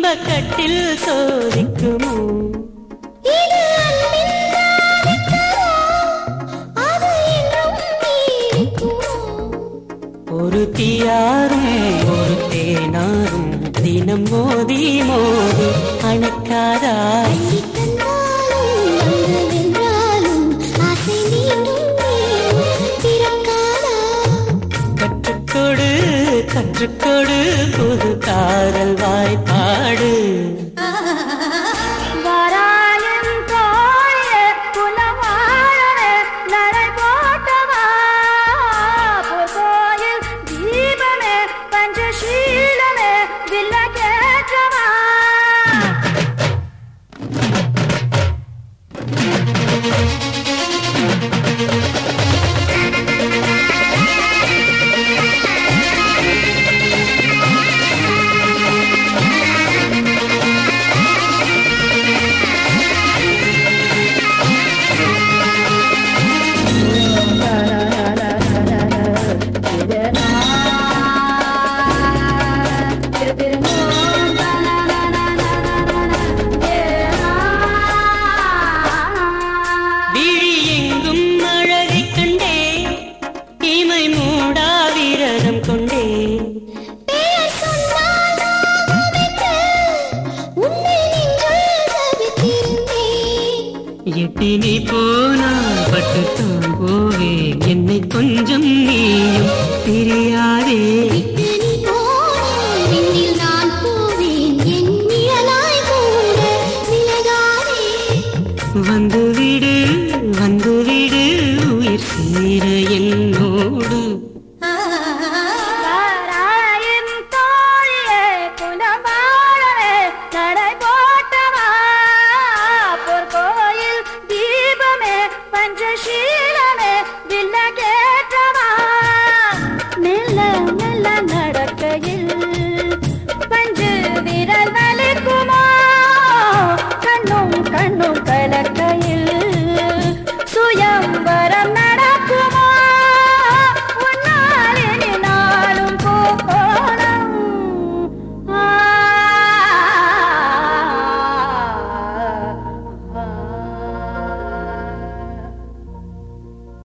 இன்பக்கட்டில் சோதிக்குமோ இது அன்பின் தாரகமோ, அது என்றும் நீடிக்குமோ? ஒரு தீயாரும் ஒரு தேனாரும் தினம் மோதி மோதி அணைக்காதா அள்ளித் தந்தாலும் வந்து வென்றாலும் ஆசை மீண்டும் மீண்டும் பிறக்காதா? கற்றுக்கொடு கற்றுக்கொடு புது காதல் வாய்ப்பாடு வாராயின் தோழியே, குலவாழவே, நடை போட்டவா. பொற்கோயில் தீபமே, பஞ்சசீலமே, விளக்கேற்றவா. விழி எங்கும் அழகை கண்டே இமை மூடா விரதம் கொண்டே பெயர் சொன்னால் நாவுமென்று உன்னை நெஞ்சுள் தவித்திருந்தேன். எட்டி நீ போனால் பட்டுத்தான் போவேன் என்னை கொஞ்சம் நீயும் பிரியாதே விட்டு நீ போனால் விண்ணில் நான் போவேன். என் நிழலாய் கூட விலகாதே. வந்து விடு வந்து விடு உயிர் சேர என்னோடு வாராயின் தோழியே, குலவாழவே, நடை போட்டவா. பொற்கோயில் தீபமே, பஞ்சசீலமே, விளக்கேற்றவா. மெல்ல மெல்ல நடக்கையில் பஞ்சு விரல் வலிக்குமோ கண்ணும் கண்ணும்